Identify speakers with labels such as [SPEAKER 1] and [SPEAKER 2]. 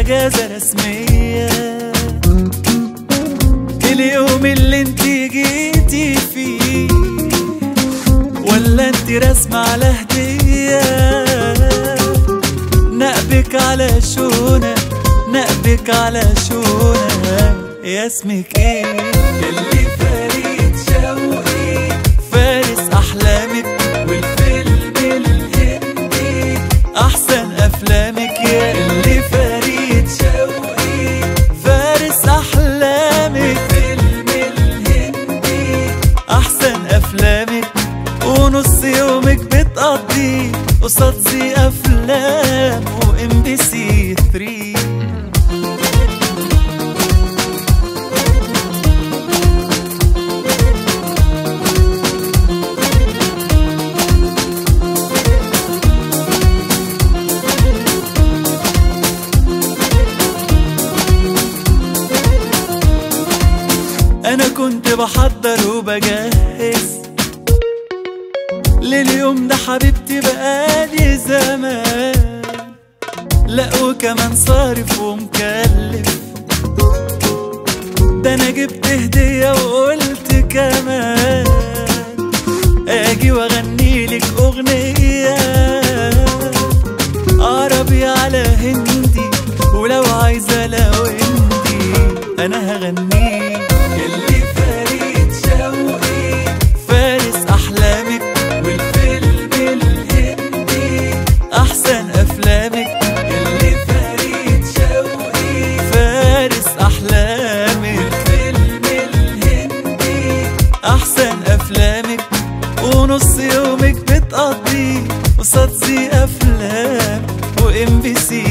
[SPEAKER 1] اجازة رسمية اليوم اللي انت جيتي فيه ولا انت رسمة على هدية نقبك على شونة نقبك على شونة يا اسمك ايه اللي فريد شوقي فارس احلامك والفيلم الهندي احسن افلامك يا اللي فريد شوقي فارس احلامك فيلم الهندي احسن افلامك ونص يومك بتقضي قصاد زي افلام وام بي سي 3 انا كنت بحضر وبجهز لليوم ده حبيبتي بقالي زمان لا وكمان صارف ومكلف ده انا جبت هدية وقلت كمان اجي واغني لك اغنية عربي على هندي ولو عايزة لو هندي انا هغنيه اللي فريد شوقي فارس احلامك والفيلم الهندي احسن افلامك اللي فريد شوقي فارس احلامك والفيلم الهندي احسن افلامك ونص يومك بتقضي قصاد زي افلام وام بي سي